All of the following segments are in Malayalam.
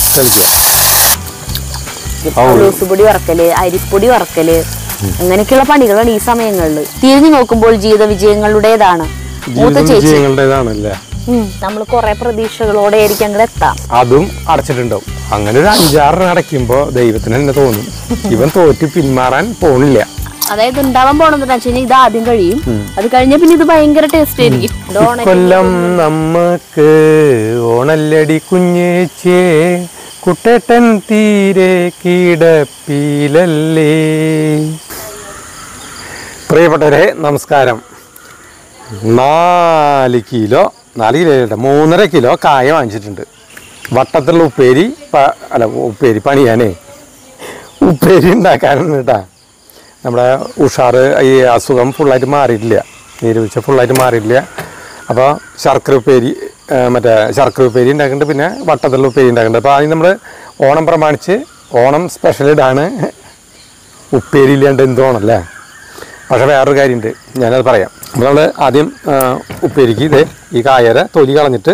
കളിക്കുക ഉലൂസ് പൊടി വറക്കല് അരിപ്പൊടി വറക്കല് അങ്ങനെയൊക്കെയുള്ള പണികളാണ് ഈ സമയങ്ങളിൽ തിരിഞ്ഞു നോക്കുമ്പോൾ ജീവിത വിജയങ്ങളുടേതാണ് മൂത്ത ജീവിതം ചേച്ചി വിജയങ്ങളുടേതാണല്ലേ നമ്മൾ കുറെ പ്രതീക്ഷകളോടെ ആയിരിക്കും അങ്ങോട്ട് എത്താം അതും അടച്ചിട്ടുണ്ടാവും അങ്ങനെ ഒരു അഞ്ചാറെണ്ണം അടയ്ക്കുമ്പോ ദൈവത്തിന് തന്നെ തോന്നും ഇവൻ തോറ്റ് പിന്മാറാൻ പോണില്ല അതായത് ഉണ്ടാവാൻ പോണെന്ന് വെച്ചാൽ ഇത് ആദ്യം കഴിയും അത് കഴിഞ്ഞ പിന്നെ ഇത് ഭയങ്കര ടേസ്റ്റ് ആയിരിക്കും ഇത് ഓണ- കൊല്ലം നമുക്ക് ഓണല്ലടി കുഞ്ഞേച്ചേ കുട്ടേട്ടൻ തീരെ കിടപ്പിലല്ലേ പ്രിയപ്പെട്ടവരെ നമസ്കാരം നാല് കിലോ നാല് കിലോ അല്ല മൂന്നര കിലോ കായ വാങ്ങിച്ചിട്ടുണ്ട് വട്ടത്തിലുള്ള ഉപ്പേരി പ- അല്ല ഉപ്പേരി പണിയാനേ ഉപ്പേരി ഉണ്ടാക്കാനാണ് കേട്ടാ നമ്മുടെ ഉഷാറ് ഈ അസുഖം ഫുള്ളായിട്ട് മാറിയിട്ടില്ല നീരുവീഴ്ച ഫുള്ളായിട്ട് മാറിയിട്ടില്ല അപ്പോൾ ശർക്കര ഉപ്പേരി ആ, മറ്റേ ശർക്കര ഉപ്പേരി ഉണ്ടാക്കുന്നുണ്ട് പിന്നെ വട്ടത്തിലുള്ള ഉപ്പേരി ഉണ്ടാക്കുന്നുണ്ട് അപ്പോൾ ആദ്യം നമ്മൾ ഓണം പ്രമാണിച്ച് ഓണം സ്പെഷ്യൽ ഇടാണ് ഉപ്പേരി ഇല്ലാണ്ട് എന്ത് ഓണമല്ലേ പക്ഷേ വേറൊരു കാര്യമുണ്ട് ഞാനത് പറയാം അപ്പോൾ നമ്മൾ ആദ്യം ആ, ഉപ്പേരിക്ക് ഇത് ഈ കായര തൊലി കളഞ്ഞിട്ട്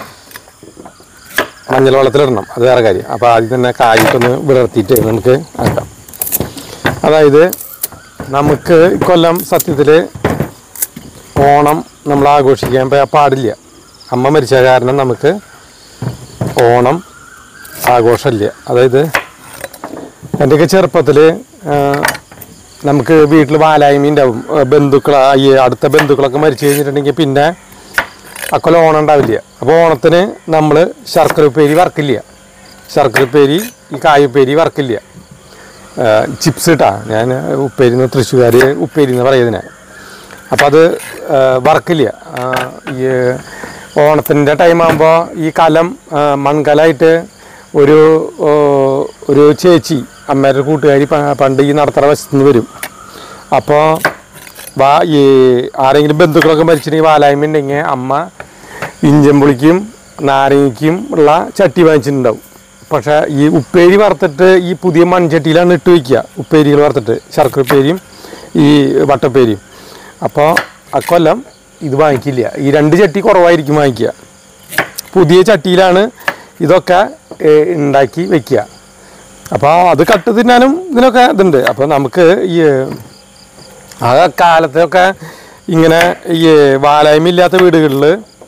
മഞ്ഞൾ വെള്ളത്തിലിടണം അത് വേറെ കാര്യം അപ്പോൾ ആദ്യം തന്നെ കായിട്ടൊന്ന് വിടർത്തിയിട്ട് നമുക്ക് ആക്കാം അതായത് നമുക്ക് ഇക്കൊല്ലം സത്യത്തിൽ ഓണം നമ്മൾ ആഘോഷിക്കാൻ പ- പാടില്ല അമ്മ മരിച്ച കാരണം നമുക്ക് ഓണം ആഘോഷമില്ല അതായത് എൻ്റെയൊക്കെ ചെറുപ്പത്തിൽ നമുക്ക് വീട്ടിൽ വാലായ്മ ഉണ്ടാവും ബന്ധുക്കൾ ഈ അടുത്ത ബന്ധുക്കളൊക്കെ മരിച്ചു കഴിഞ്ഞിട്ടുണ്ടെങ്കിൽ പിന്നെ അക്കൊല്ലം ഓണം ഉണ്ടാവില്ല അപ്പോൾ ഓണത്തിന് നമ്മൾ ശർക്കര ഉപ്പേരി വറക്കില്ല ശർക്കര ഉപ്പേരി ഈ കായുപ്പേരി വറക്കില്ല ചിപ്സ് ഇട്ടാ ഞാൻ ഉപ്പേരി എന്ന് തൃശ്ശൂർ ഉപ്പേരി എന്ന് പറയുന്നതിനെ അപ്പോൾ അത് ആ, വറക്കില്ല ആ, ഈ ഓണത്തിൻ്റെ ടൈം ആകുമ്പോൾ ഈ കലം ആ, മൺകലമായിട്ട് ഒരു ഓ, ഒരു ചേച്ചി അമ്മയുടെ കൂട്ടുകാരി പ- പണ്ട് ഈ നടത്തറ വശത്ത് നിന്ന് വരും അപ്പോൾ വാ ഈ ആരെങ്കിലും ബന്ധുക്കളൊക്കെ മരിച്ചിട്ടുണ്ടെങ്കിൽ വാലായ്മ ഉണ്ടെങ്കിൽ അമ്മ ഇഞ്ചമ്പുളിക്കും നാരങ്ങയ്ക്കും ഉള്ള ചട്ടി വാങ്ങിച്ചിട്ടുണ്ടാവും പക്ഷേ ഈ ഉപ്പേരി വറുത്തിട്ട് ഈ പുതിയ മൺചട്ടിയിലാണ് ഇട്ട് വയ്ക്കുക ഉപ്പേരികൾ വറുത്തിട്ട് ശർക്കര ഉപ്പേരിയും ഈ വട്ടപ്പേരിയും അപ്പോൾ അക്കൊല്ലം ഇത് വാങ്ങിക്കില്ല ഈ രണ്ട് ചട്ടി കുറവായിരിക്കും വാങ്ങിക്കുക പുതിയ ചട്ടിയിലാണ് ഇതൊക്കെ ഏ, ഉണ്ടാക്കി വെക്കുക അപ്പോൾ അത് കട്ട് തിന്നാനും ഇതിനൊക്കെ ഇതുണ്ട് അപ്പോൾ നമുക്ക് ഈ ആ കാലത്തൊക്കെ ഇങ്ങനെ ഈ വാലായ്മ ഇല്ലാത്ത വീടുകളിൽ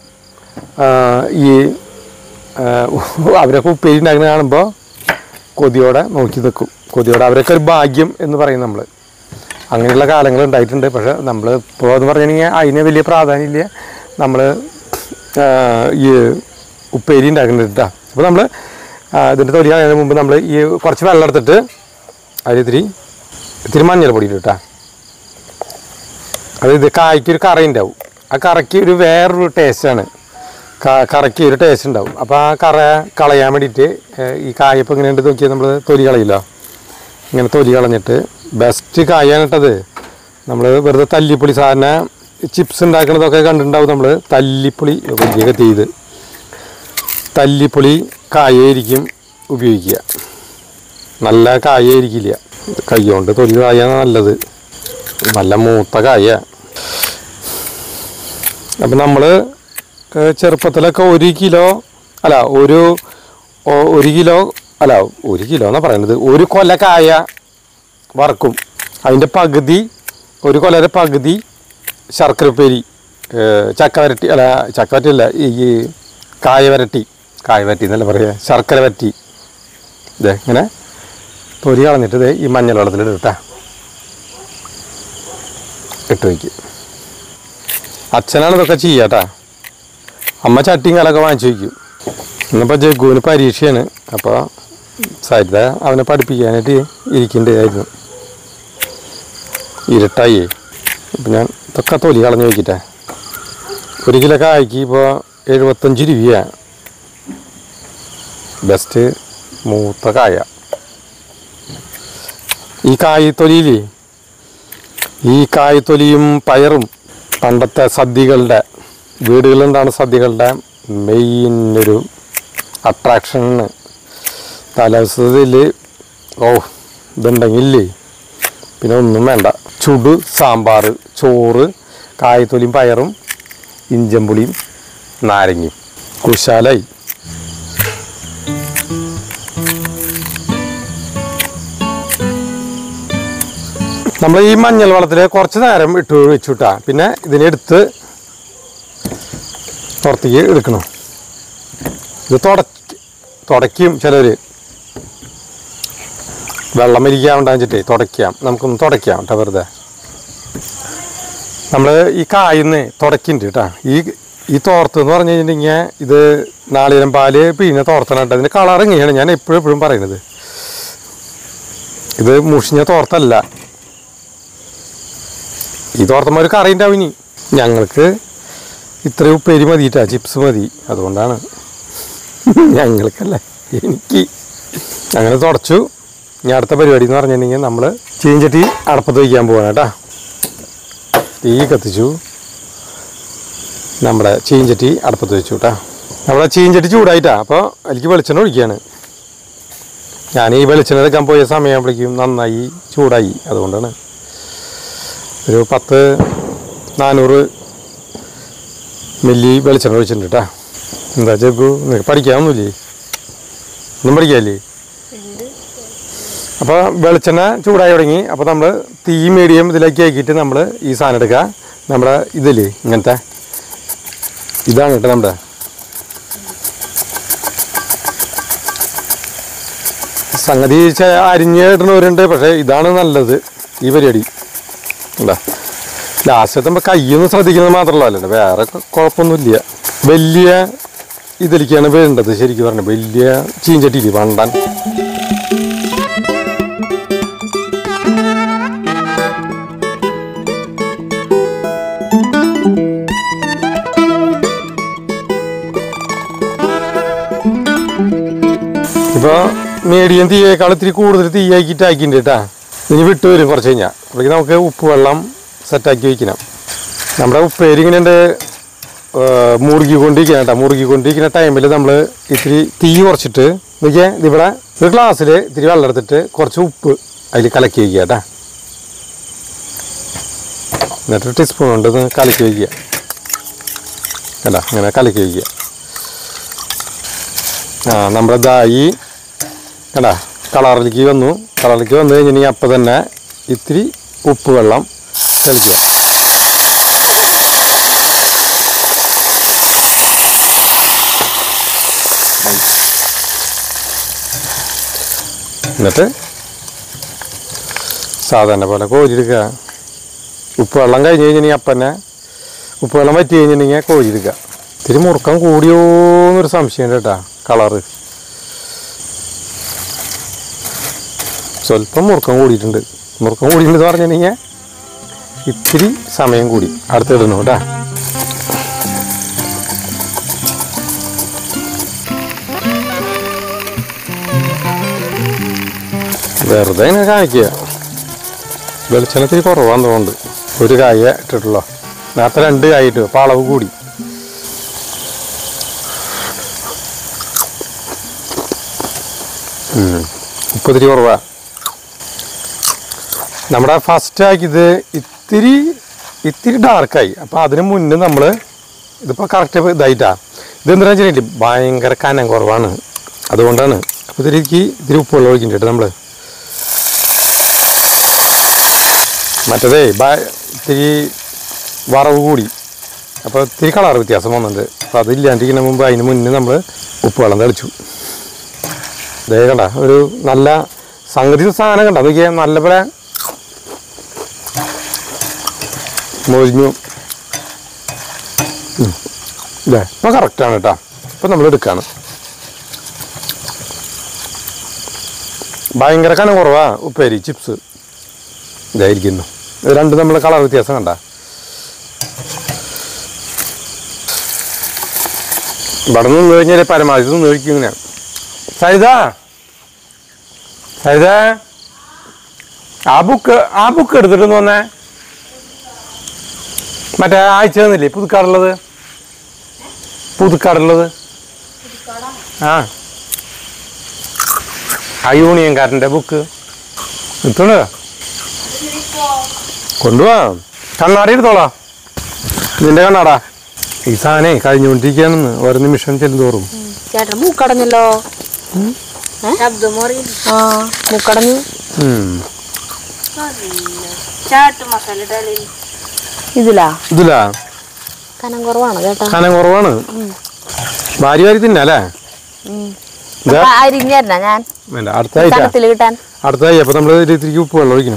ഈ ആ, അവരൊക്കെ ഉപ്പേരി ഉണ്ടാക്കുന്നത് കാണുമ്പോൾ കൊതിയോടെ നോക്കി നിൽക്കും കൊതിയോടെ അവരൊക്കെ ഒരു ഭാഗ്യം എന്ന് പറയും നമ്മൾ അങ്ങനെയുള്ള കാലങ്ങൾ ഉണ്ടായിട്ടുണ്ട് പക്ഷെ നമ്മൾ ഇപ്പോൾ എന്ന് പറഞ്ഞിട്ടുണ്ടെങ്കിൽ അതിന് വലിയ പ്രാധാന്യമില്ല നമ്മൾ ഈ ഉപ്പേരി ഉണ്ടാക്കുന്നുണ്ട് കേട്ടോ അപ്പോൾ നമ്മൾ ഇതിൻ്റെ തൊലി കളയുന്നതിന് മുമ്പ് നമ്മൾ ഈ കുറച്ച് വെള്ളം എടുത്തിട്ട് അതിൽ ഇത്തിരി ഇത്തിരി മഞ്ഞൾപ്പൊടി ഇടും കേട്ടോ അത് ഇത് കായ്ക്ക് ഒരു കറ ഉണ്ടാവും ആ കറയ്ക്ക് ഒരു വേറൊരു ടേസ്റ്റാണ് കറയ്ക്ക് ഒരു ടേസ്റ്റ് ഉണ്ടാവും അപ്പോൾ ആ കറ കളയാൻ വേണ്ടിയിട്ട് ഏഹ്, ഈ കായപ്പോൾ ഇങ്ങനെ ഉണ്ട് നോക്കിയാൽ നമ്മൾ തൊലി കളയില്ലോ ഇങ്ങനെ തൊലി കളഞ്ഞിട്ട് ബെസ്റ്റ് കായാണ് കേട്ടത് നമ്മൾ വെറുതെ തല്ലിപ്പൊളി സാധാരണ ചിപ്സ് ഉണ്ടാക്കുന്നതൊക്കെ കണ്ടിട്ടുണ്ടാവും നമ്മൾ തല്ലിപ്പൊളി വലിയ ചെയ്ത് തല്ലിപ്പൊളി കായായിരിക്കും ഉപയോഗിക്കുക നല്ല കായായിരിക്കില്ല കൈ കൊണ്ട് തൊലി കായാണ് നല്ലത് നല്ല മൂത്ത കായ അപ്പം നമ്മൾ ചെറുപ്പത്തിലൊക്കെ ഒരു കിലോ അല്ല ഒരു ഒ- ഒരു കിലോ അല്ല ഒരു കിലോ എന്നാണ് പറയുന്നത് ഒരു കൊല കായ വറക്കും അതിൻ്റെ പകുതി ഒരു കൊലയുടെ പകുതി ശർക്കര ഉപ്പേരി ഏഹ് ചക്ക വരട്ടി അല്ല ചക്ക വരട്ടി അല്ല ഈ ഈ കായ വരട്ടി കായ വരട്ടി എന്നല്ല പറയുക ശർക്കര വരട്ടി ഇതേ ഇങ്ങനെ തൊലി കളഞ്ഞിട്ട് ദേ ഈ മഞ്ഞൾ വെള്ളത്തിലിട്ട് ഇട്ടാ ഇട്ട് വയ്ക്കും അച്ഛനാണ് ഇതൊക്കെ ചെയ്യാട്ടാ അമ്മ ചട്ടിയും കലൊക്കെ വാങ്ങിച്ചു വയ്ക്കും ഇന്നിപ്പോൾ ജഗ്ഗുവിന് പരീക്ഷയാണ് അപ്പോൾ സരിത അവനെ പഠിപ്പിക്കാനായിട്ട് ഇരിക്കേണ്ടതായിരുന്നു ഇരുട്ടായി ഇപ്പം ഞാൻ ഇതൊക്കെ തൊലി കളഞ്ഞു വയ്ക്കട്ടെ ഒരു കിലോ കായ്ക്ക് ഇപ്പോൾ എഴുപത്തഞ്ച് രൂപയാണ് ബെസ്റ്റ് മൂത്ത കായ ഈ കായ്ത്തൊലിയിൽ ഈ കായ്ത്തൊലിയും പയറും പണ്ടത്തെ സദ്യകളുടെ വീടുകളിലുണ്ടാണ് സദ്യകളുടെ മെയിൻ ഒരു അട്രാക്ഷനാണ് തലേദിവസത്തിൽ ഓ ഇതുണ്ടെങ്കിലേ പിന്നെ ഒന്നും വേണ്ട ചുട് സാമ്പാർ ചോറ് കായത്തൊലിയും പയറും ഇഞ്ചമ്പുളിയും നാരങ്ങയും കുശാലായി നമ്മൾ ഈ മഞ്ഞൾ വെള്ളത്തിൽ കുറച്ച് നേരം ഇട്ട് വെച്ചുട്ടാ പിന്നെ ഇതിനെടുത്ത് പുറത്തേക്ക് എടുക്കണം ഇത് തുട തുടയ്ക്കും ചിലർ വെള്ളം ഇരിക്കാൻ വെച്ചിട്ടേ തുടയ്ക്കാം നമുക്കൊന്ന് തുടയ്ക്കാം കേട്ടോ വെറുതെ നമ്മൾ ഈ കായിന്ന് തുടയ്ക്കുന്നുണ്ട് കേട്ടോ ഈ ഈ തോർത്ത് എന്ന് പറഞ്ഞു കഴിഞ്ഞിട്ടുണ്ടെങ്കിൽ ഇത് നാളികേരം പാല് പിഴിഞ്ഞ തോർത്താണ് കേട്ടോ ഇതിൻ്റെ കളർ ഇങ്ങനെയാണ് ഞാൻ എപ്പോഴും എപ്പോഴും പറയുന്നത് ഇത് മുഷിഞ്ഞ തോർത്തല്ല ഈ തോർത്തമ്മ ഒരു കറി ഉണ്ടാവും ഇനി ഞങ്ങൾക്ക് ഇത്രയും ഉപ്പേരി മതിയിട്ടാ ചിപ്സ് മതി അതുകൊണ്ടാണ് ഞങ്ങൾക്കല്ല എനിക്ക് അങ്ങനെ തുടച്ചു ഇനി അടുത്ത പരിപാടി എന്ന് പറഞ്ഞിട്ടുണ്ടെങ്കിൽ നമ്മൾ ചീഞ്ചട്ടി അടപ്പത്ത് വയ്ക്കാൻ പോവാണ് കേട്ടാ തീ കത്തിച്ചു നമ്മുടെ ചീഞ്ചട്ടി അടുപ്പത്ത് വെച്ചു കേട്ടാ നമ്മുടെ ചീഞ്ചട്ടി ചൂടായിട്ടാ അപ്പോൾ എനിക്ക് വെളിച്ചെണ്ണ ഒഴിക്കുകയാണ് ഞാൻ ഈ വെളിച്ചെണ്ണ എടുക്കാൻ പോയ സമയമാകുമ്പോഴേക്കും നന്നായി ചൂടായി അതുകൊണ്ടാണ് ഒരു പത്ത് നാനൂറ് മില്ലി വെളിച്ചെണ്ണ ഒഴിച്ചിട്ടുണ്ട് കേട്ടാ എന്താ ചെക്കു നിനക്ക് പഠിക്കാമൊന്നുമില്ലേ ഒന്നും പഠിക്കാല്ലേ അപ്പോൾ വെളിച്ചെണ്ണ ചൂടായി തുടങ്ങി അപ്പോൾ നമ്മൾ തീ മീഡിയം ഇതിലേക്ക് ആക്കിയിട്ട് നമ്മൾ ഈ സാധനം എടുക്കുക നമ്മുടെ ഇതില്ലേ ഇങ്ങനത്തെ ഇതാണ് കേട്ടോ നമ്മുടെ സംഗതി ചെ- അരിഞ്ഞ് ഇടുന്നവരുണ്ട് പക്ഷേ ഇതാണ് നല്ലത് ഈ പരിപാടി എന്താ ലാസ്റ്റ് എത്തുമ്പോൾ കയ്യൊന്നും ശ്രദ്ധിക്കുന്നത് മാത്രമല്ല വേറെ കൊ- കുഴപ്പമൊന്നുമില്ല വലിയ ഇതിലേക്കാണ് വേണ്ടത് ശരിക്കും പറഞ്ഞത് വലിയ ചീഞ്ചട്ടിയില്ലേ വണ്ടാൻ ഇപ്പോൾ മീഡിയം തീയേക്കാൾ ഇത്തിരി കൂടുതൽ തീയാക്കിയിട്ട് ആക്കിയിട്ടുണ്ട് കേട്ടാ ഇനി വിട്ട് വരും കുറച്ച് കഴിഞ്ഞാൽ അപ്പോഴേക്ക് നമുക്ക് ഉപ്പ് വെള്ളം സെറ്റാക്കി വയ്ക്കണം നമ്മുടെ ഉപ്പേരി ഇങ്ങനെ ഉണ്ട് മുറുകിക്കൊണ്ടിരിക്കണം കേട്ടോ മുറുകിക്കൊണ്ടിരിക്കുന്ന ടൈമിൽ നമ്മൾ ഇത്തിരി തീ കുറച്ചിട്ട് നോക്കിയാൽ ഇതിവിടെ ഒരു ഗ്ലാസ്സിൽ ഇത്തിരി വെള്ളം എടുത്തിട്ട് കുറച്ച് ഉപ്പ് അതിൽ കലക്കി വയ്ക്കുക കേട്ടാ എന്നിട്ട് ടീസ്പൂൺ കൊണ്ട് ഇത് കലക്കി വയ്ക്കുക കേട്ടാ ഇങ്ങനെ കലക്കി വയ്ക്കുക ആ നമ്മുടെ ദായി കണ്ടാ കളറിലേക്ക് വന്നു കളറിലേക്ക് വന്നു കഴിഞ്ഞിട്ടുണ്ടെങ്കിൽ അപ്പം തന്നെ ഇത്തിരി ഉപ്പ് വെള്ളം തെളിക്കുക എന്നിട്ട് സാധാരണ പോലെ കോരിയെടുക്കുക ഉപ്പ് വെള്ളം കഴിഞ്ഞ് കഴിഞ്ഞിട്ടുണ്ടെങ്കിൽ അപ്പം തന്നെ ഉപ്പ് വെള്ളം വറ്റി കഴിഞ്ഞിട്ടുണ്ടെങ്കിൽ കോരിയെടുക്കുക ഇത്തിരി മുറുക്കം കൂടിയോ എന്നൊരു സംശയമുണ്ട് കേട്ടാ കളറ് സ്വല്പം മുറുക്കം കൂടിയിട്ടുണ്ട് മുറുക്കം കൂടിയിട്ടുണ്ട് പറഞ്ഞിട്ടുണ്ടെങ്കിൽ ഇത്തിരി സമയം കൂടി അടുത്തിടണം കേട്ടാ വെറുതെ ഇങ്ങനെ കാണിക്കുക വെളിച്ചെണ്ണത്തിന് കുറവാന്ന് തോന്നുന്നുണ്ട് ഒരു കായ ഇട്ടിട്ടുള്ളൂ നേരത്തെ രണ്ട് കായ ഇട്ടു അപ്പോൾ അളവ് കൂടി ഉം. ഉപ്പ് ഇത്തിരി കുറവാ നമ്മുടെ ഫസ്റ്റ് ആക്കിയത് ഇത്തിരി ഇത്തിരി ഡാർക്കായി അപ്പോൾ അതിന് മുന്നേ നമ്മൾ ഇതിപ്പോൾ കറക്റ്റ് ഇതായിട്ടാ ഇതെന്താ വെച്ചിട്ടുണ്ടെങ്കിൽ ഭയങ്കര കനം കുറവാണ് അതുകൊണ്ടാണ് അപ്പോൾ ഇതിലേക്ക് ഇത്തിരി ഉപ്പ് വെള്ളം ഒഴിക്കുന്നുണ്ട് നമ്മൾ മറ്റേതേ ഭ- ഇത്തിരി വറവ് കൂടി അപ്പോൾ ഇത്തിരി കളർ വ്യത്യാസം വന്നിട്ടുണ്ട് അപ്പോൾ അതില്ലാണ്ടിരിക്കുന്ന മുമ്പ് അതിന് മുന്നേ നമ്മൾ ഉപ്പ് വെള്ളം തെളിച്ചു ദേ കണ്ട ഒരു നല്ല സംഗതി സാധനം കണ്ട നോക്കിയാൽ നല്ല പോലെ മൊരിഞ്ഞു ഉം. ഇല്ലേ ഇപ്പം കറക്റ്റാണ് കേട്ടോ ഇപ്പം നമ്മൾ എടുക്കാണ് ഭയങ്കര കനം കുറവാ ഉപ്പേരി ചിപ്സ് ഇതായിരിക്കുന്നു ഇത് രണ്ട് നമ്മൾ കളർ വ്യത്യാസം കണ്ട ഇവിടെ നിന്ന് കഴിഞ്ഞാൽ പരമാവധി നിന്ന് കഴിക്കും ഇങ്ങനെ സരിത സരിത ആ ബുക്ക് ആ ബുക്ക് എടുത്തിട്ട് വന്നേ മറ്റേ ആഴ്ച തന്നില്ലേ പുതുക്കാടുള്ളത് പുതുക്കാടുള്ളത് ആ ആ യൂണിയൻകാരൻ്റെ ബുക്ക് കിട്ടണോ കൊണ്ടുപോവാ കണ്ണാടി എടുത്തോളാ നിന്റെ കണ്ണാടാ ഈ സാധനേ കഴിഞ്ഞുകൊണ്ടിരിക്കുകയാണെന്ന് ഓരോ നിമിഷം ചെല്ലുന്തോറും ചേട്ടൻ മൂക്കടഞ്ഞല്ലോ ശബ്ദം അറിയില്ല ആ മൂക്കടഞ്ഞു ഉം. ചാട്ട് മസാല ഇടാലേ ഇതിലാ ഇതിലാ കനം കുറവാണ് കേട്ടോ കനം കുറവാണ് വാരി വാരി തിന്നല്ലേ ഉം. ഇതാ അപ്പൊ അരിഞ്ഞരണ ഞാൻ വേണ്ട അടുത്ത ആയിട്ടാ കനത്തിൽ കിട്ടാൻ അടുത്തായി അപ്പൊ നമ്മൾ ഇത്തിരി ഉപ്പ് വെള്ളം ഒഴിക്കണം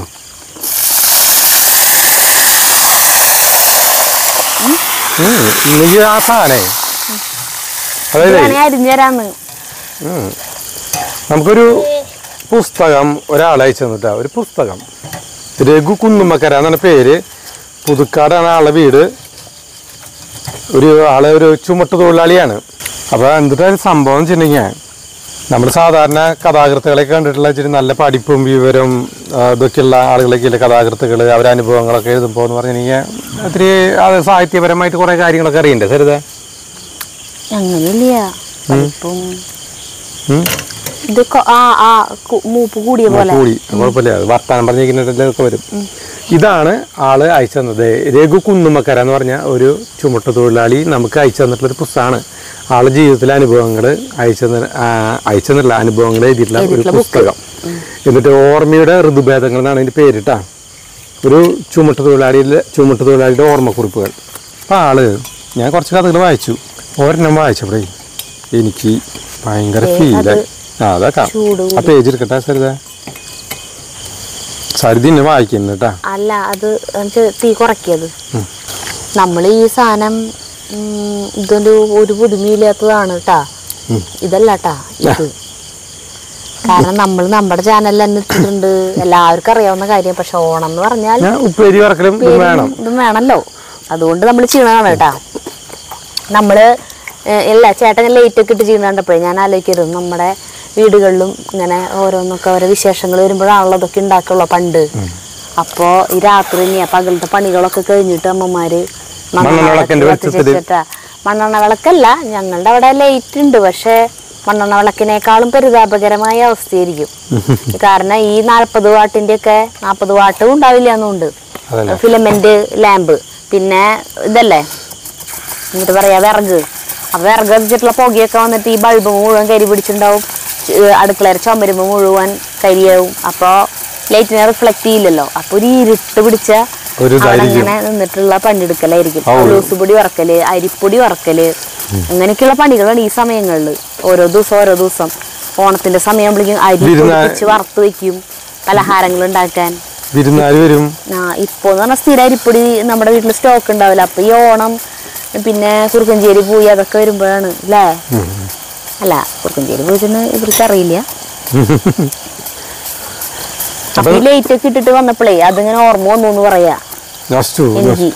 ഇല്ലെങ്കിൽ ആ സാധനേ അതായത് വേണേ അരിഞ്ഞു തരാന്ന് നമുക്കൊരു പുസ്തകം ഒരാൾ അയച്ചു തന്നിട്ടാ ഒരു പുസ്തകം രഘു കുന്നുമ്മക്കര എന്നാണ് പേര് പുതുക്കാടാണ് ആളെ വീട് ഒരു ആള് ഒരു ചുമട്ട് തൊഴിലാളിയാണ് അപ്പോൾ എന്തിട്ടാണ് സംഭവം വെച്ചിട്ടുണ്ടെങ്കിൽ നമ്മൾ സാധാരണ കഥാകൃത്തുകളൊക്കെ കണ്ടിട്ടുള്ള ഇച്ചിരി നല്ല പഠിപ്പും വിവരവും ആ, ഇതൊക്കെയുള്ള ആളുകളൊക്കെയുള്ള കഥാകൃത്തുകൾ അവരുടെ അനുഭവങ്ങളൊക്കെ എഴുതുമ്പോൾ എന്ന് പറഞ്ഞിട്ടുണ്ടെങ്കിൽ ഒത്തിരി അത് സാഹിത്യപരമായിട്ട് കുറേ കാര്യങ്ങളൊക്കെ അറിയണ്ടേ സരിത അങ്ങനെയില്ല പഠിപ്പും ഉം? ഇത് കൊ- ആ ആ കു- മൂപ്പ് കൂടിയ പോലെ കൂടി കുഴപ്പമില്ല അത് വർത്താനം പറഞ്ഞിരിക്കുന്നതൊക്കെ വരും ഇതാണ് ആള് അയച്ചു തന്നത് രഘു കുന്നുമ്മക്കര എന്ന് പറഞ്ഞ ഒരു ചുമട്ട് തൊഴിലാളി നമുക്ക് അയച്ചു തന്നിട്ടുള്ള ഒരു പുസ്തകമാണ് ആള് ജീവിതത്തിലെ അനുഭവങ്ങൾ അയച്ചു തന്ന ആ, അയച്ചു തന്നിട്ടുള്ള അനുഭവങ്ങൾ എഴുതിയിട്ടുള്ള ഒരു എഴുതിയിട്ടുള്ള book. പുസ്തകം എന്നിട്ട് ഓർമ്മയുടെ ഋതുഭേദങ്ങൾ എന്നാണ് അതിന്റെ പേരിട്ടാ ഒരു ചുമട്ട് തൊഴിലാളിയുടെ ചുമട്ട് തൊഴിലാളിയുടെ ഓർമ്മക്കുറിപ്പുകൾ അപ്പം ആള് ഞാൻ കുറച്ച് കഥകൾ വായിച്ചു ഒരെണ്ണം വായിച്ചപ്പോഴേ എനിക്ക് ഭയങ്കര ഏ, ഫീലായി അത് ആ അതാക്കാം ചൂട് ആ പേജ് എടുക്കട്ടെ സരിത സരിത ഇന്നെ വായിക്കുന്നു കേട്ടാ അല്ല അത് എന്നിട്ട് തീ കുറയ്ക്കിയത് നമ്മൾ ഈ സാധനം ഉം, ഇതൊരു ഒരു പുതുമയില്ലാത്തതാണ് കേട്ടാ ഇതല്ല കേട്ടാ ഇത് കാരണം നമ്മൾ നമ്മുടെ ചാനലിൽ തന്നെ ഇട്ടിട്ടുണ്ട് എല്ലാവർക്കും അറിയാവുന്ന കാര്യം പക്ഷെ ഓണം എന്ന് പറഞ്ഞാൽ ഞാൻ ഉപ്പേരി വറക്കലും ഇതും പേരും വേണം ഇതും വേണമല്ലോ അതുകൊണ്ട് നമ്മൾ ചെയ്യണതാണ് കേട്ടാ നമ്മള് ഏഹ്, ഇല്ല ചേട്ടൻ ലേറ്റ് ഒക്കെ ഇട്ട് ചെയ്യുന്ന കണ്ടപ്പോഴേ ഞാൻ ആലോചിക്കരുത് നമ്മുടെ വീടുകളിലും ഇങ്ങനെ ഓരോന്നൊക്കെ ഓരോ വിശേഷങ്ങൾ വരുമ്പോഴാണല്ലോ ഇതൊക്കെ ഉണ്ടാക്കുള്ളൂ പണ്ട് അപ്പോ ഈ രാത്രി ഇനി പകലത്തെ പണികളൊക്കെ കഴിഞ്ഞിട്ട് അമ്മമാര് മണ്ണെണ്ണ വിളക്കിന്റെ വെളിച്ചത്തില്. വെച്ചിട്ടാ മണ്ണെണ്ണ വിളക്കല്ല ഞങ്ങളുടെ അവിടെ ലൈറ്റ് ഉണ്ട് പക്ഷെ മണ്ണെണ്ണ വിളക്കിനേക്കാളും പരിതാപകരമായ അവസ്ഥയായിരിക്കും കാരണം ഈ നാൽപ്പത് വാട്ടിന്റെ ഒക്കെ നാൽപ്പത് വാട്ടും ഉണ്ടാവില്ല എന്നുണ്ട് അതല്ലേ ഫിലമെന്റ് ലാമ്പ് പിന്നെ ഇതല്ലേ എന്നിട്ട് പറയാ വിറക് അപ്പൊ വിറക് വെച്ചിട്ടുള്ള പുകയൊക്കെ വന്നിട്ട് ഈ ബൾബ് മുഴുവൻ കരി പിടിച്ചിട്ടുണ്ടാവും ച്- അടുക്കളയുടെ ചുമരുമ്പ് മുഴുവൻ കരിയാവും അപ്പോൾ ലൈറ്റിനെ റിഫ്ലക്ട് ചെയ്യില്ലല്ലോ അപ്പൊ ഒരു ഇരുട്ട് പിടിച്ച ഒരു അവിടെ ഇതായിരിക്കും. അങ്ങനെ നിന്നിട്ടുള്ള പണിയെടുക്കലായിരിക്കും ആ, ഒരു- ലൂസുപൊടി വറക്കല് അരിപ്പൊടി വറക്കല് അങ്ങനെയൊക്കെയുള്ള പണികളാണ് ഈ സമയങ്ങളിൽ ഓരോ ദിവസം ഓരോ ദിവസം ഓണത്തിന്റെ സമയമാകുമ്പോഴേക്കും അരി വിരുന്നാ- പൊടിപ്പിച്ച് വറുത്ത് വെക്കും പലഹാരങ്ങൾ ഉണ്ടാക്കാൻ വിരുന്നാര് വരും ആ ഇപ്പൊ എന്ന് പറഞ്ഞാൽ സ്ഥിരം അരിപ്പൊടി നമ്മുടെ വീട്ടിൽ സ്റ്റോക്ക് ഉണ്ടാവില്ല അപ്പൊ ഈ ഓണം പിന്നെ കുറുക്കഞ്ചേരി പോയി അതൊക്കെ വരുമ്പോഴാണ് അല്ലേ അല്ല കുറുക്കഞ്ചേരി പോയിച്ചെന്ന് ഇവർക്ക് അറിയില്ല അപ്പൊ ഈ ലൈറ്റ് ഒക്കെ ഇട്ടിട്ട് വന്നപ്പോഴേ അതിങ്ങനെ ഓർമ്മ വന്നു എന്ന് പറയാ നഷ്ടു എനിക്ക്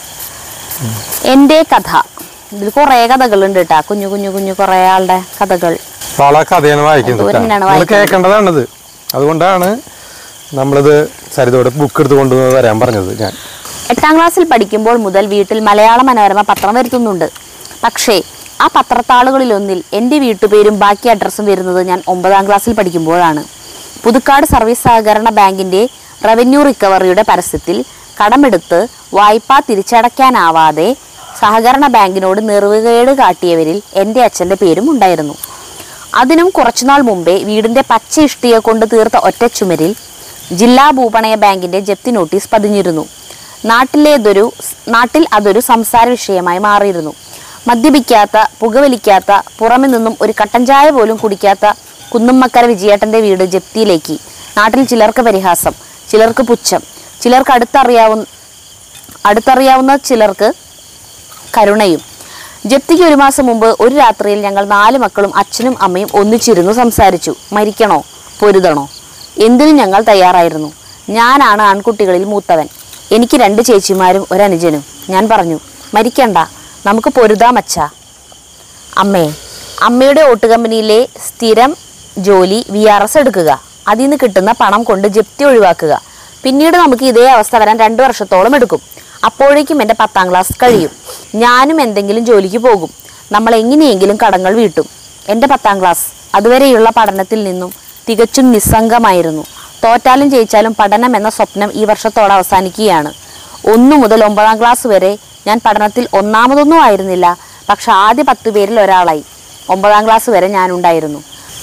എന്റെ കഥ ഇതിൽ കുറെ കഥകളുണ്ട് കേട്ടാ കുഞ്ഞു കുഞ്ഞു കുഞ്ഞു കുറെ ആളുടെ കഥകൾ വളരെ കഥയാണ് വായിക്കുന്നത് അത് കേട്ടോ. തന്നെയാണ് നിങ്ങൾ വായിക്കുന്നത്. കേൾക്കേണ്ടതാണിത് അതുകൊണ്ടാണ് നമ്മളിത് സരിതോടെ ബുക്ക് എടുത്ത് കൊണ്ടുവന്ന് വരാൻ പറഞ്ഞത് ഞാൻ എട്ടാം ക്ലാസ്സിൽ പഠിക്കുമ്പോൾ മുതൽ വീട്ടിൽ മലയാള മനോരമ പത്രം വരുത്തുന്നുണ്ട് പക്ഷേ ആ പത്രത്താളുകളിലൊന്നിൽ എൻ്റെ വീട്ടുപേരും ബാക്കി അഡ്രസ്സും വരുന്നത് ഞാൻ ഒമ്പതാം ക്ലാസ്സിൽ പഠിക്കുമ്പോഴാണ് പുതുക്കാട് സർവീസ് സഹകരണ ബാങ്കിന്റെ റവന്യൂ റിക്കവറിയുടെ പരസ്യത്തിൽ കടമെടുത്ത് വായ്പ തിരിച്ചടയ്ക്കാനാവാതെ സഹകരണ ബാങ്കിനോട് നിർവകേട് കാട്ടിയവരിൽ എൻ്റെ അച്ഛൻ്റെ പേരും ഉണ്ടായിരുന്നു അതിനും കുറച്ചുനാൾ മുമ്പേ വീടിന്റെ പച്ച ഇഷ്ടിക കൊണ്ട് തീർത്ത ഒറ്റച്ചുമരിൽ ജില്ലാ ഭൂപണയ ബാങ്കിന്റെ ജപ്തി നോട്ടീസ് പതിഞ്ഞിരുന്നു നാട്ടിലേതൊരു നാട്ടിൽ അതൊരു സംസാര വിഷയമായി മാറിയിരുന്നു മദ്യപിക്കാത്ത പുകവലിക്കാത്ത പുറമെ നിന്നും ഒരു കട്ടൻ ചായ പോലും കുടിക്കാത്ത കുന്നുമ്മക്കര വിജയേട്ടന്റെ വീട് ജപ്തിയിലേക്ക് നാട്ടിൽ ചിലർക്ക് പരിഹാസം ചിലർക്ക് പുച്ഛം ചിലർക്ക് അടുത്തറിയാവുന്ന അടുത്തറിയാവുന്ന ചിലർക്ക് കരുണയും ജപ്തിക്ക് ഒരു മാസം മുമ്പ് ഒരു രാത്രിയിൽ ഞങ്ങൾ നാല് മക്കളും അച്ഛനും അമ്മയും ഒന്നിച്ചിരുന്നു സംസാരിച്ചു മരിക്കണോ പൊരുതണോ എന്തിനും ഞങ്ങൾ തയ്യാറായിരുന്നു ഞാനാണ് ആൺകുട്ടികളിൽ മൂത്തവൻ എനിക്ക് രണ്ട് ചേച്ചിമാരും ഒരനുജനും ഞാൻ പറഞ്ഞു മരിക്കണ്ട നമുക്ക് പൊരുതാം അച്ഛാ അമ്മേ അമ്മയുടെ ഓട്ട് കമ്പനിയിലെ സ്ഥിരം ജോലി വി ആർ എസ് എടുക്കുക അതിൽ നിന്ന് കിട്ടുന്ന പണം കൊണ്ട് ജപ്തി ഒഴിവാക്കുക പിന്നീട് നമുക്ക് ഇതേ അവസ്ഥ വരാൻ രണ്ടു വർഷത്തോളം എടുക്കും അപ്പോഴേക്കും എൻ്റെ പത്താം ക്ലാസ് കഴിയും ഞാനും എന്തെങ്കിലും ജോലിക്ക് പോകും നമ്മൾ എങ്ങനെയെങ്കിലും കടങ്ങൾ വീട്ടും എൻ്റെ പത്താം ക്ലാസ് അതുവരെയുള്ള പഠനത്തിൽ നിന്നും തികച്ചും നിസ്സംഗമായിരുന്നു തോറ്റാലും ജയിച്ചാലും പഠനം എന്ന സ്വപ്നം ഈ വർഷത്തോടെ അവസാനിക്കുകയാണ് ഒന്നു മുതൽ ഒമ്പതാം ക്ലാസ് വരെ ഞാൻ പഠനത്തിൽ ഒന്നാമതൊന്നും ആയിരുന്നില്ല പക്ഷെ ആദ്യ പത്ത് പേരിൽ ഒരാളായി ഒമ്പതാം ക്ലാസ് വരെ ഞാനുണ്ടായിരുന്നു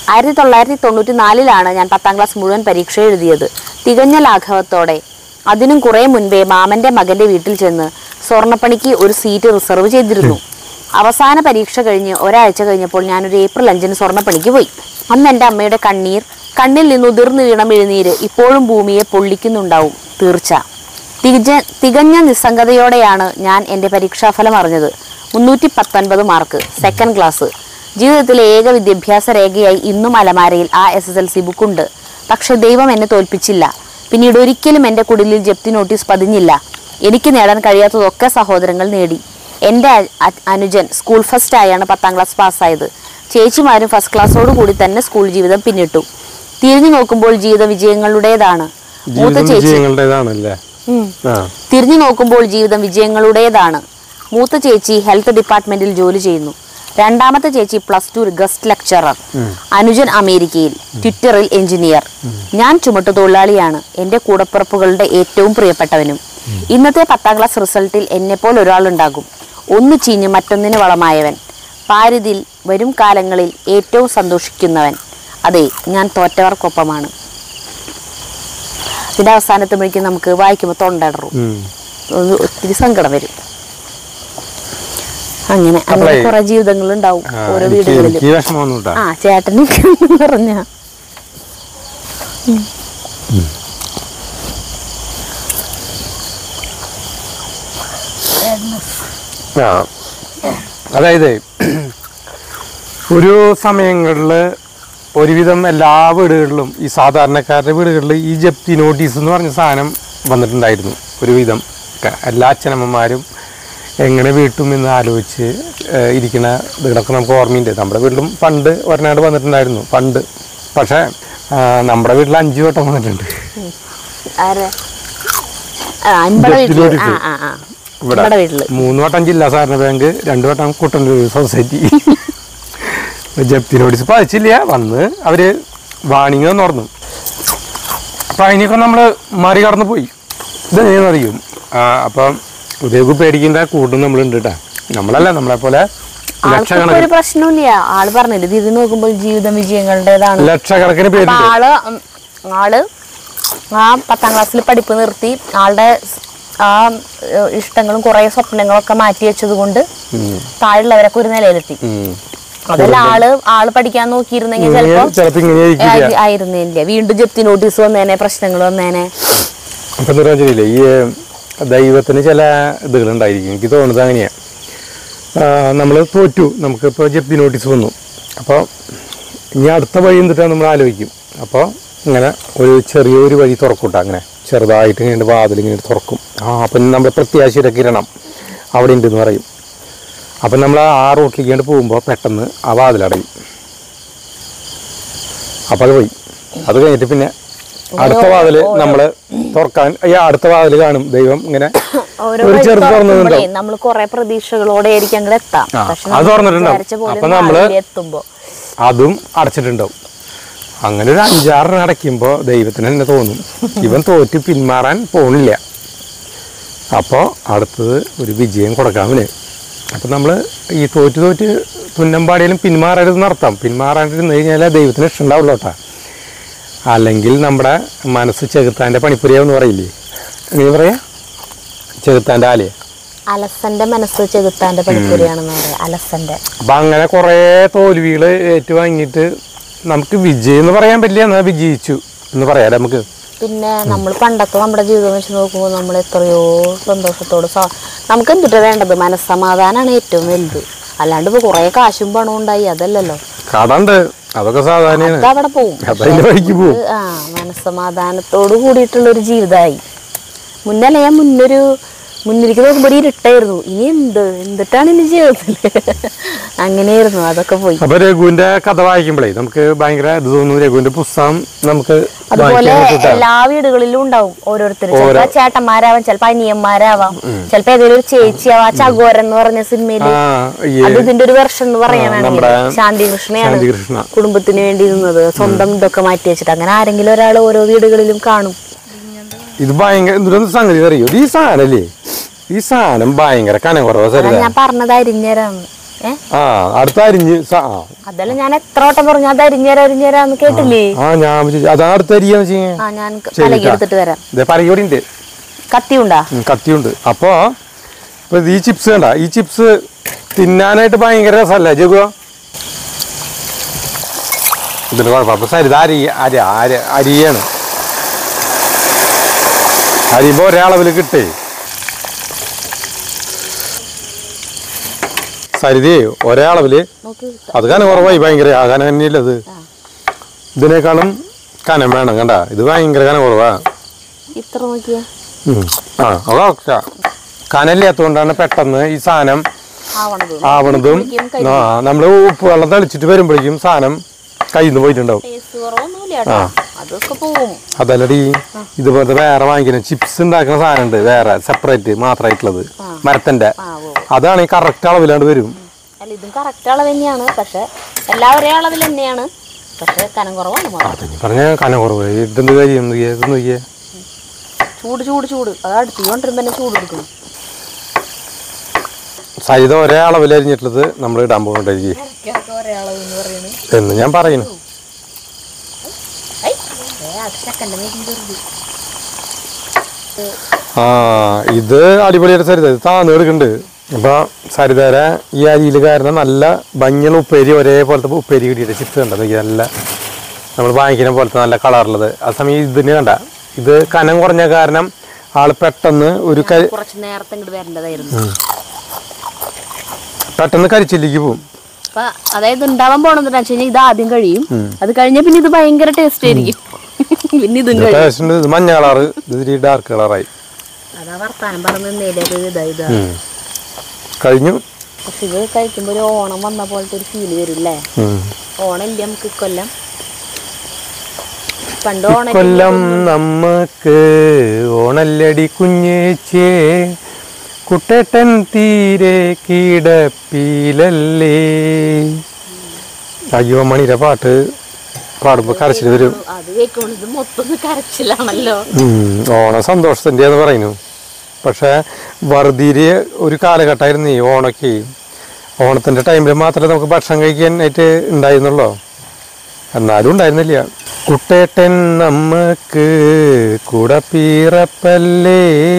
ആയിരത്തി തൊള്ളായിരത്തി തൊണ്ണൂറ്റി നാലിലാണ് ഞാൻ പത്താം ക്ലാസ് മുഴുവൻ പരീക്ഷ എഴുതിയത് തികഞ്ഞ ലാഘവത്തോടെ അതിനും കുറെ മുൻപേ മാമന്റെ മകന്റെ വീട്ടിൽ ചെന്ന് സ്വർണ്ണപ്പണിക്ക് ഒരു സീറ്റ് റിസർവ് ചെയ്തിരുന്നു അവസാന പരീക്ഷ കഴിഞ്ഞ് ഒരാഴ്ച കഴിഞ്ഞപ്പോൾ ഞാനൊരു ഏപ്രിൽ അഞ്ചിന് സ്വർണ്ണപ്പണിക്ക് പോയി അന്ന് എൻ്റെ അമ്മയുടെ കണ്ണീർ കണ്ണിൽ നിന്ന് ഉതിർന്നു വീണ മെഴുനീര് ഇപ്പോഴും ഭൂമിയെ പൊള്ളിക്കുന്നുണ്ടാവും തീർച്ച തികഞ്ഞ തികഞ്ഞ നിസ്സംഗതയോടെയാണ് ഞാൻ എൻ്റെ പരീക്ഷാഫലം അറിഞ്ഞത് മുന്നൂറ്റി പത്തൊൻപത് മാർക്ക് സെക്കൻഡ് ക്ലാസ് ജീവിതത്തിലെ ഏക വിദ്യാഭ്യാസ രേഖയായി ഇന്നും അലമാരയിൽ ആ എസ് എസ് എൽ സി ബുക്കുണ്ട് പക്ഷെ ദൈവം എന്നെ തോൽപ്പിച്ചില്ല പിന്നീട് ഒരിക്കലും എൻ്റെ കുടിലിൽ ജപ്തി നോട്ടീസ് പതിഞ്ഞില്ല എനിക്ക് നേടാൻ കഴിയാത്തതൊക്കെ സഹോദരങ്ങൾ നേടി എൻ്റെ അ- അ- അനുജൻ സ്കൂൾ ഫസ്റ്റ് ആയാണ് പത്താം ക്ലാസ് പാസ്സായത് ചേച്ചിമാരും ഫസ്റ്റ് ക്ലാസ്സോട് കൂടി തന്നെ സ്കൂൾ ജീവിതം പിന്നിട്ടു തിരിഞ്ഞു നോക്കുമ്പോൾ ജീവിത വിജയങ്ങളുടേതാണ് മൂത്ത ജീവിതം ചേച്ചി വിജയങ്ങളുടേതാണല്ലേ ഉം. ആ തിരിഞ്ഞു നോക്കുമ്പോൾ ജീവിതം വിജയങ്ങളുടേതാണ് മൂത്ത ചേച്ചി ഹെൽത്ത് ഡിപ്പാർട്ട്മെന്റിൽ ജോലി ചെയ്യുന്നു രണ്ടാമത്തെ ചേച്ചി പ്ലസ് ടു ഗസ്റ്റ് ലെക്ചറർ അനുജൻ അമേരിക്കയിൽ ട്വിറ്ററിൽ എഞ്ചിനീയർ ഞാൻ ചുമട്ടുതൊഴിലാളിയാണ് എൻ്റെ കൂടപ്പിറപ്പുകളുടെ ഏറ്റവും പ്രിയപ്പെട്ടവനും ഇന്നത്തെ പത്താം ക്ലാസ് റിസൾട്ടിൽ എന്നെപ്പോലെ ഒരാളുണ്ടാകും ഒന്ന് ചീഞ്ഞ് മറ്റൊന്നിന് വളമായവൻ പാരിതിൽ വരും കാലങ്ങളിൽ ഏറ്റവും സന്തോഷിക്കുന്നവൻ അതെ ഞാൻ തോറ്റവർക്കൊപ്പമാണ് ഇതിന്റെ അവസാനത്തുമ്പോഴേക്കും നമുക്ക് വായിക്കുമ്പോൾ തൊണ്ടടറും ഉം. ഒരു ഒത്തിരി സങ്കടം വരും അങ്ങനെ അങ്ങനെ അപ്പളേ- കുറെ ജീവിതങ്ങൾ ഉണ്ടാവും ആ, ഓരോ എനിക്ക് വീടുകളിലും എനിക്ക് വിഷമമൊന്നും കേട്ടോ ആ ചേട്ടനൊക്കെ പറഞ്ഞ ആ അതായത് ഒരു സമയങ്ങളിൽ ഒരുവിധം എല്ലാ വീടുകളിലും ഈ സാധാരണക്കാരുടെ വീടുകളിൽ ഈ ജപ്തി നോട്ടീസ് എന്ന് പറഞ്ഞ സാധനം വന്നിട്ടുണ്ടായിരുന്നു ഒരുവിധം ക- എല്ലാ അച്ഛനമ്മമാരും എങ്ങനെ വീട്ടും എന്ന് ആലോചിച്ച് ഏഹ്, ഇരിക്കുന്ന വീടൊക്കെ നമുക്ക് ഓർമ്മയുണ്ട് നമ്മുടെ വീട്ടിലും പണ്ട് ഒരെണ്ണാട് വന്നിട്ടുണ്ടായിരുന്നു പണ്ട് പക്ഷേ ആ, നമ്മുടെ വീട്ടിൽ അഞ്ചു വട്ടം വന്നിട്ടുണ്ട് ആരെ ആ അൻപടെ ജപ്തി വീട്ടില് ആ നോട്ടീസ്. ആ ആ ഇവിടെ നമ്മുടെ വീട്ടില് മൂന്ന് വട്ടം ജില്ലാ സഹകരണ ബാങ്ക് രണ്ടു വട്ടം കുട്ടന്നൂർ സൊസൈറ്റി ജപ്തി നോട്ടീസ് പതിച്ചില്ല വന്ന് അവര് വാണിങ് തുറന്നു അപ്പൊ അതിനൊക്കെ നമ്മള് മറികടന്ന് പോയി ഇതെങ്ങനെയാണെന്ന് അറിയും ആ, അപ്പം ഉദയകു പേടിക്കേണ്ട കൂടും നമ്മളുണ്ട് കേട്ടാ നമ്മളല്ല നമ്മളെ പോലെ ആൾക്കൊക്കെ ഒരു ലക്ഷക്കണക്കിന് പ്രശ്നമില്ല ആള് പറഞ്ഞില്ല ഇത് നോക്കുമ്പോൾ ജീവിതം വിജയങ്ങളുടേതാണ് ലക്ഷക്കണക്കിന് അപ്പൊ പേരുണ്ട് ആള് ഉം, ആള് ആ പത്താം ക്ലാസ്സിൽ പഠിപ്പ് നിർത്തി ആളുടെ സ്- ആ ഏഹ്, ഇഷ്ടങ്ങളും കുറെ സ്വപ്നങ്ങളൊക്കെ മാറ്റി വെച്ചത് കൊണ്ട് താഴെയുള്ളവരൊക്കെ ഒരു നിലയിലെത്തി ഉം. അതല്ല ആള് ആള് പഠിക്കാൻ നോക്കിയിരുന്നെങ്കിൽ ഇങ്ങനെ ചിലപ്പോ ചിലപ്പോ ഇങ്ങനെ ആയിരിക്കില്ല ആയി- ആയിരുന്നില്ല വീണ്ടും ജപ്തി നോട്ടീസ് വന്നേനെ പ്രശ്നങ്ങൾ വന്നേനെ അപ്പൊ എന്താ വെച്ചില്ലേ ഈ ദൈവത്തിന് ചില ഇതുകളുണ്ടായിരിക്കും എനിക്ക് തോന്നുന്നത് അങ്ങനെയാ നമ്മൾ തോറ്റു നമുക്കിപ്പോൾ ജപ്തി നോട്ടീസ് വന്നു അപ്പോൾ ഇനി അടുത്ത വഴി എന്നിട്ടാണ് നമ്മൾ ആലോചിക്കും അപ്പോൾ ഇങ്ങനെ ഒരു ചെറിയൊരു വഴി തുറക്കൂട്ട അങ്ങനെ ചെറുതായിട്ട് ഇങ്ങനെ വാതിൽ ഇങ്ങനെ തുറക്കും ആ അപ്പം നമ്മുടെ പ്രത്യാശയുടെ കിരണം അവിടെ ഉണ്ടെന്ന് പറയും അപ്പം നമ്മൾ ആ റോട്ടിലേക്ക് പോകുമ്പോൾ പെട്ടെന്ന് ആ വാതിലടയും അപ്പം അത് പോയി അത് കഴിഞ്ഞിട്ട് പിന്നെ അടുത്ത വാതില് നമ്മള് തുറക്കാൻ ഈ അടുത്ത വാതില് കാണും ദൈവം ഇങ്ങനെ ഓരോ ഒരു വഴി ചെറുത് തുറക്കുമ്പോഴേ തുറന്നിട്ടുണ്ടാവും നമ്മൾ കുറെ പ്രതീക്ഷകളോടെ ആയിരിക്കും അങ്ങോട്ട് എത്താം ആ, പക്ഷെ അത് നമ്മൾ തുറന്നിട്ടുണ്ടാവും. വിചാരിച്ച പോലെ അപ്പൊ ഒന്നും നമ്മള് ആവില്ല എത്തുമ്പോ അതും അടച്ചിട്ടുണ്ടാവും അങ്ങനെ ഒരു അഞ്ചാറെണ്ണം അടയ്ക്കുമ്പോൾ ദൈവത്തിന് തന്നെ തോന്നും ഇവൻ തോറ്റ് പിന്മാറാൻ പോണില്ല അപ്പോൾ അടുത്തത് ഒരു വിജയം കൊടുക്കാമിന് അപ്പം നമ്മൾ ഈ തോറ്റ് തോറ്റ് തുന്നമ്പാടിയിലും പിന്മാറരുതെന്ന് അർത്ഥം പിന്മാറാണ്ടിരുന്ന് കഴിഞ്ഞാൽ ദൈവത്തിന് ഇഷ്ടമുണ്ടാവുള്ളൂ കേട്ടാ അല്ലെങ്കിൽ നമ്മുടെ മനസ്സ് ചെകുത്താൻ്റെ പണിപ്പുരിയാവെന്ന് പറയില്ലേ നീ പറയാ ചെകുത്താൻ്റെ ആലയ അലസന്റെ മനസ്സ് ചെകുത്താന്റെ പണിപ്പുരിയാണെന്ന് പറയാം അലസന്റെ അപ്പം അങ്ങനെ കുറേ തോൽവികൾ ഏറ്റുവാങ്ങിയിട്ട് നമുക്ക് വിജയം എന്ന് പറയാൻ പറ്റില്ല എന്നാൽ വിജയിച്ചു എന്ന് പറയാം നമുക്ക് പിന്നെ നമ്മൾ പണ്ടത്തെ നമ്മുടെ ജീവിതം വെച്ച് നോക്കുമ്പോൾ നമ്മൾ എത്രയോ സന്തോഷത്തോട് സ- നമുക്ക് എന്തിട്ടാ വേണ്ടത് മനസ്സമാധാനമാണ് ഏറ്റവും വലുത് അല്ലാണ്ട് ഇപ്പൊ കുറെ കാശും പണവും ഉണ്ടായി അതല്ലല്ലോ കടണ്ട് അതൊക്കെ സാധാരണയാണ് അത് അവിടെ പോവും അതതിന്റെ വഴിക്ക് പോവും ആ മനസ്സമാധാനത്തോട് കൂടിയിട്ടുള്ള ഒരു ജീവിതമായി മുന്നല്ല ഞാൻ മുന്നൊരു മുന്നിലേക്ക് നോക്കുമ്പോൾ ഒരു ഇരുട്ടായിരുന്നു ഇനി എന്ത് എന്തിട്ടാണ് ഇനി ജീവിതത്തില് അങ്ങനെയായിരുന്നു അതൊക്കെ പോയി അപ്പൊ രഘുവിന്റെ കഥ വായിക്കുമ്പോഴേ നമുക്ക് ഭയങ്കര ഇത് തോന്നുന്നു രഘുവിന്റെ പുസ്തകം നമുക്ക് അതുപോലെ വായിക്കാൻ കിട്ടും എല്ലാ വീടുകളിലും ഉണ്ടാവും ഓരോരുത്തർ ഓരോ- ചിലപ്പോ ചേട്ടന്മാരാവാം ചിലപ്പോ അനിയന്മാരാവാം ചിലപ്പോ ഏതെങ്കിലും ഒരു ചേച്ചിയാവാം ചകോരൻ എന്ന് പറഞ്ഞ സിനിമയില് ആ ഈ അത് ഇതിന്റെ ഒരു വെർഷൻ എന്ന് പറയാനാണെങ്കിൽ നമ്മുടെ ശാന്തി കൃഷ്ണയാണ് ശാന്തി കൃഷ്ണ. കുടുംബത്തിന് വേണ്ടി നിന്നത് സ്വന്തം ഇതൊക്കെ മാറ്റി വെച്ചിട്ട് അങ്ങനെ ആരെങ്കിലും ഒരാൾ ഓരോ വീടുകളിലും കാണും ഇത് ഭയങ്കര എന്തൊരു സംഗതി അറിയോ ഈ സാധനല്ലേ ഈ സാധനം ഭയങ്കര കനം കുറവ് അതാ സരിത ഞാൻ പറഞ്ഞത് അരിഞ്ഞരാന്ന് ഏ ആ അടുത്ത അരിഞ്ഞ് സ- ആ. അതല്ല ഞാൻ എത്ര വട്ടം പറഞ്ഞു അത് അരിഞ്ഞേരാ അരിഞ്ഞേരാന്ന് കേട്ടില്ലേ ആ ഞാൻ വിചാരിച്ചു, അതാണ് അടുത്ത അരിയാന്ന് വെച്ച് കഴിഞ്ഞാൽ ആ ഞാൻ ശരി പലകി ട്ടാ. എടുത്തിട്ട് വരാം ഇതേ പറയൂടി ഉണ്ട് കത്തി ഉണ്ടാ ഉം, കത്തിയുണ്ട് അപ്പോ ഇപ്പൊ ഈ ചിപ്സ് കണ്ട ഈ ചിപ്സ് തിന്നാനായിട്ട് ഭയങ്കര രസമല്ലേ ജഗോ ഇതിന് കുഴപ്പം അപ്പൊ സരിത അരി അരി അരി അരിയാണ് അരിയുമ്പോ ഒരേ അളവിൽ കിട്ടേ സരിതേ ഒരേ അളവില് നോക്ക് അത് കനം കുറവായി ഭയങ്കര ആ കനം തന്നെയല്ലേ അത് ഇതിനേക്കാളും കനം വേണം കണ്ട ഇത് ഭയങ്കര കനം കുറവാ ഇത്ര നോക്കിയാ ഉം. ആ അത് കറക്റ്റാ കനല്ലാത്തതുകൊണ്ടാണ് പെട്ടെന്ന് ഈ സാധനം ആവണത് ആവണതും കുടിക്കും, ആ നമ്മള് ഉപ്പ് വെള്ളം തെളിച്ചിട്ട് വരുമ്പോഴേക്കും സാധനം കയ്യിൽ നിന്ന് പോയിട്ടുണ്ടാവും ടേസ്റ്റ് കുറവൊന്നുമില്ല കേട്ടോ അതൊക്കെ പോവും അതല്ലടി ഇതുപോലത്തെ വേറെ വാങ്ങിക്കുന്ന ചിപ്സ് ഉണ്ടാക്കുന്ന സാധനം ഉണ്ട് വേറെ സെപ്പറേറ്റ് മാത്രമായിട്ടുള്ളത് മരത്തിന്റെ ആ ഓ അതാണ് ഈ കറക്റ്റ് അളവിലാണ്ട് വരും അല്ല ഇതും കറക്റ്റ് അളവ് തന്നെയാണ് പക്ഷെ എല്ലാവരും അളവിൽ തന്നെയാണ് പക്ഷെ കനം കുറവാണ് മാത്രം അതിന് പറഞ്ഞ കനം കുറവ് ഇതെന്ത് കാര്യം ഇത് നോക്കിയേ ചൂട് ചൂട് ചൂട് അത് അടുത്ത് കൊണ്ടിരുമ്പോ തന്നെ ചൂട് എടുക്കണം സഹിത ഒരേ അളവിൽ അരിഞ്ഞിട്ടുള്ളത് നമ്മൾ ഇടാൻ പോകുന്നുണ്ടായിരിക്കും ഒരേ അളവ് എന്ന് പറയുന്നത് എന്ന് ഞാൻ പറയുന്നു ആ ഇത് അടിപൊളിയായിട്ട് സരിത ഇത് താന്ന് എടുക്കുന്നുണ്ട് അപ്പൊ സരിതര ഈ അരിയിൽ കാരണം നല്ല ഭംഗിയുള്ള ഉപ്പേരി ഒരേപോലത്തെ ഉപ്പേരി കിട്ടിയിട്ട് ചിപ്സ് കണ്ട നോക്കി നല്ല നമ്മൾ വാങ്ങിക്കുന്ന പോലത്തെ നല്ല കളറുള്ളത് ആ സമയം ഇതിന് കണ്ട ഇത് കനം കുറഞ്ഞ കാരണം ആള് പെട്ടെന്ന് ഒരു കരി കുറച്ച് നേരത്തെ ഇങ്ങോട്ട് വരേണ്ടതായിരുന്നു പെട്ടെന്ന് കരിച്ചിലേക്ക് പോവും അപ്പൊ അതായത് ഉണ്ടാവാൻ പോണെന്ന് വെച്ച് കഴിഞ്ഞാൽ ഇത് ആദ്യം കഴിയും അത് കഴിഞ്ഞ പിന്നെ ഇത് ഭയങ്കര ടേസ്റ്റ് ആയിരിക്കും പിന്നെ ഇതും കഴിയും ടേസ്റ്റ് ഉണ്ട് ഇത് മഞ്ഞ കളറ് ഇത് ഇത്തിരി ഡാർക്ക് കളറായി അതാ വർത്താനം പറഞ്ഞു നേരിയത് ഇതാ ഇതാ ഉം. കഴിഞ്ഞു പക്ഷെ ഇത് കഴിക്കുമ്പോ ഒരു ഓണം വന്ന പോലത്തെ ഒരു ഫീല് വരും അല്ലേ ഉം. ഓണം ഇല്ല നമുക്ക് ഇക്കൊല്ലം പണ്ട് ഓണം കൊല്ലം നമ്മക്ക് ഓണല്ലടി കുഞ്ഞേച്ചേ കുട്ടേട്ടൻ തീരെ കിടപ്പിലല്ലേ അയ്യോ മണിയുടെ പാട്ട് പാടുമ്പോ കരച്ചിൽ വരും അത് കേൾക്കുമ്പോൾ ഇത് മൊത്തം കരച്ചിലാണല്ലോ ഉം, ഓണം സന്തോഷത്തിൻ്റെ എന്ന് പറയുന്നു പക്ഷെ വറുതിരി ഒരു കാലഘട്ടമായിരുന്നു ഈ ഓണക്ക് ഓണത്തിൻ്റെ ടൈമിൽ മാത്രമേ നമുക്ക് ഭക്ഷണം കഴിക്കാനായിട്ട് ഉണ്ടായിരുന്നുള്ളൂ എന്നാലും ഉണ്ടായിരുന്നില്ല കുട്ടേട്ടൻ നമ്മക്ക് കൂടെ പീറപ്പല്ലേ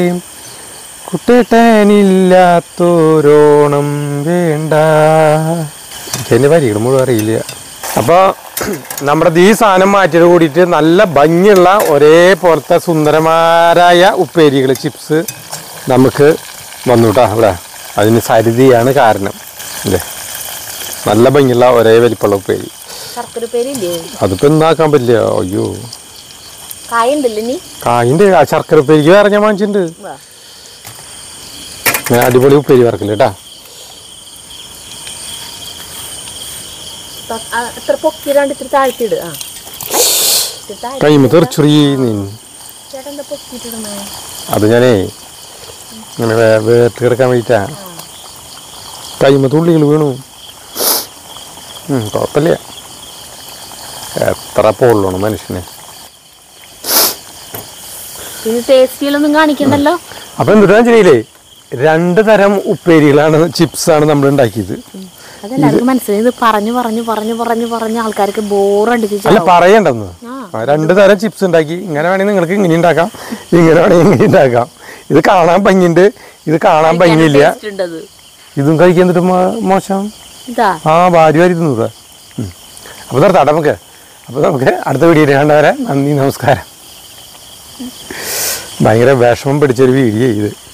കുട്ടേട്ടനില്ലാത്തോരോണം വേണ്ട എനിക്കതിൻ്റെ വരികൾ മുഴുവൻ അറിയില്ല അപ്പോൾ നമ്മുടെ ഈ സാധനം മാറ്റിയത് കൂടിയിട്ട് നല്ല ഭംഗിയുള്ള ഒരേപോലത്തെ സുന്ദരമാരായ ഉപ്പേരികൾ ചിപ്സ് നമുക്ക് വന്നു കേട്ടോ ഇവിടെ അതിന് സരിതിയാണ് കാരണം അല്ലേ നല്ല ഭംഗിയുള്ള ഒരേ വലിപ്പമുള്ള ഉപ്പേരി ശർക്കര പേരില്ലേ അതിപ്പോൾ എന്താക്കാൻ പറ്റില്ല അയ്യോ കായ ഉണ്ടല്ലോ ഇനി കായിൻ്റെ ആ ശർക്കര ഉപ്പേരിക്ക് വേറെ ഞാൻ വാങ്ങിച്ചിട്ടുണ്ട് വാ. ഞാൻ അടിപൊളി ഉപ്പേരി വറക്കില്ല കേട്ടാ ത- ആ, ഇത്ര പൊക്കിയിടാണ്ട് ഇത്തിരി താഴ്ത്തിയിട് ആ ഇത്തിരി താഴ്ത്തി കൈമ തെറിച്ചുറി നീ ചേട്ടൻ എന്താ പൊക്കിയിട്ടിടുന്നേ അത് ഞാനേ ഇങ്ങനെ വേ- വേർത്ത് കിടക്കാൻ വേണ്ടിട്ടാ കൈമ തുള്ളികൾ വീണു ഉം, കുഴപ്പമില്ല എത്ര പൊള്ളണം മനുഷ്യനെ ഇത് ടേസ്റ്റിലൊന്നും കാണിക്കണ്ടല്ലോ അപ്പൊ എന്തിനാ ചെയ്യില്ലേ രണ്ട് തരം ഉപ്പേരികളാണ് ചിപ്സാണ് നമ്മൾ ഉണ്ടാക്കിയത് അതെല്ലാവർക്കും മനസ്സിലായി ഇത് പറഞ്ഞു പറഞ്ഞു പറഞ്ഞു പറഞ്ഞു പറഞ്ഞ് ആൾക്കാർക്ക് ബോറടിച്ച് അല്ല ചാവും. പറയണ്ടെന്ന് ആ. ആ, രണ്ട് തരം ചിപ്സ് ഉണ്ടാക്കി ഇങ്ങനെ വേണമെങ്കിൽ നിങ്ങൾക്ക് ഇങ്ങനെ ഉണ്ടാക്കാം ഇങ്ങനെ വേണമെങ്കിൽ ഇങ്ങനെ ഉണ്ടാക്കാം ഇത് കാണാൻ ഭംഗിയുണ്ട് ഇത് കാണാൻ ഭംഗിയില്ല ടേസ്റ്റ് ഉണ്ടത് ഇതും കഴിക്കാൻ എന്നിട്ട് മോശം ഇതാ ആ ഭാര്യ വരുന്നത് അപ്പോൾ നിർത്താട്ടെ നമുക്ക് അപ്പോൾ നമുക്ക് അടുത്ത വീഡിയോ കണ്ടവരെ നന്ദി നമസ്കാരം ഭയങ്കര വിഷമം പിടിച്ചൊരു വീഡിയോ ഇത്